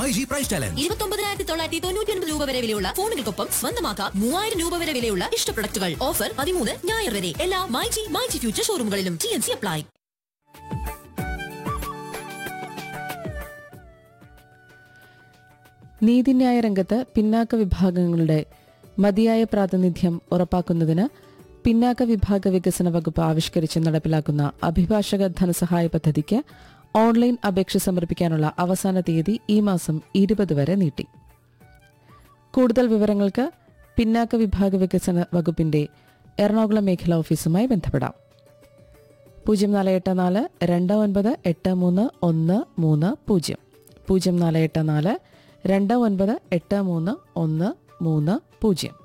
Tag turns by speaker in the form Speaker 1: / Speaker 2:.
Speaker 1: myG price challenge
Speaker 2: ഇരുപത്തൊമ്പതിനായിരത്തി തൊള്ളായിരത്തി തൊണ്ണൂറ്റി ഒൻപത് രൂപ വരെ വിലയുള്ള ഫോണുകൾക്കൊപ്പം സ്വന്തമാക്കാം മൂവായിരം രൂപ വരെ വിലയുള്ള ഇഷ്ട പ്രൊഡക്റ്റുകൾ ഓഫർ പതിമൂന്ന് ഞായർ വരെ എല്ലാ മൈജി മൈജി ഫ്യൂച്ചർ ഷോറൂമുകളിലും ടി എൻ സി അപ്ലൈ
Speaker 3: നീതിന്യായ രംഗത്ത് പിന്നാക്ക വിഭാഗങ്ങളുടെ മതിയായ പ്രാതിനിധ്യം ഉറപ്പാക്കുന്നതിന് പിന്നാക്ക വിഭാഗ വികസന വകുപ്പ് ആവിഷ്കരിച്ച് നടപ്പിലാക്കുന്ന അഭിഭാഷക ധനസഹായ പദ്ധതിക്ക് ഓൺലൈൻ അപേക്ഷ സമർപ്പിക്കാനുള്ള അവസാന തീയതി ഈ മാസം ഇരുപത് വരെ നീട്ടി കൂടുതൽ വിവരങ്ങൾക്ക് പിന്നാക്ക വിഭാഗ വികസന വകുപ്പിന്റെ എറണാകുളം മേഖലാ ഓഫീസുമായി ബന്ധപ്പെടാം പൂജ്യം നാല് എട്ട് നാല് രണ്ട് ഒൻപത് എട്ട് മൂന്ന് ഒന്ന് മൂന്ന് പൂജ്യം പൂജ്യം നാല് എട്ട് നാല് രണ്ട് ഒൻപത് എട്ട് മൂന്ന് ഒന്ന് മൂന്ന് പൂജ്യം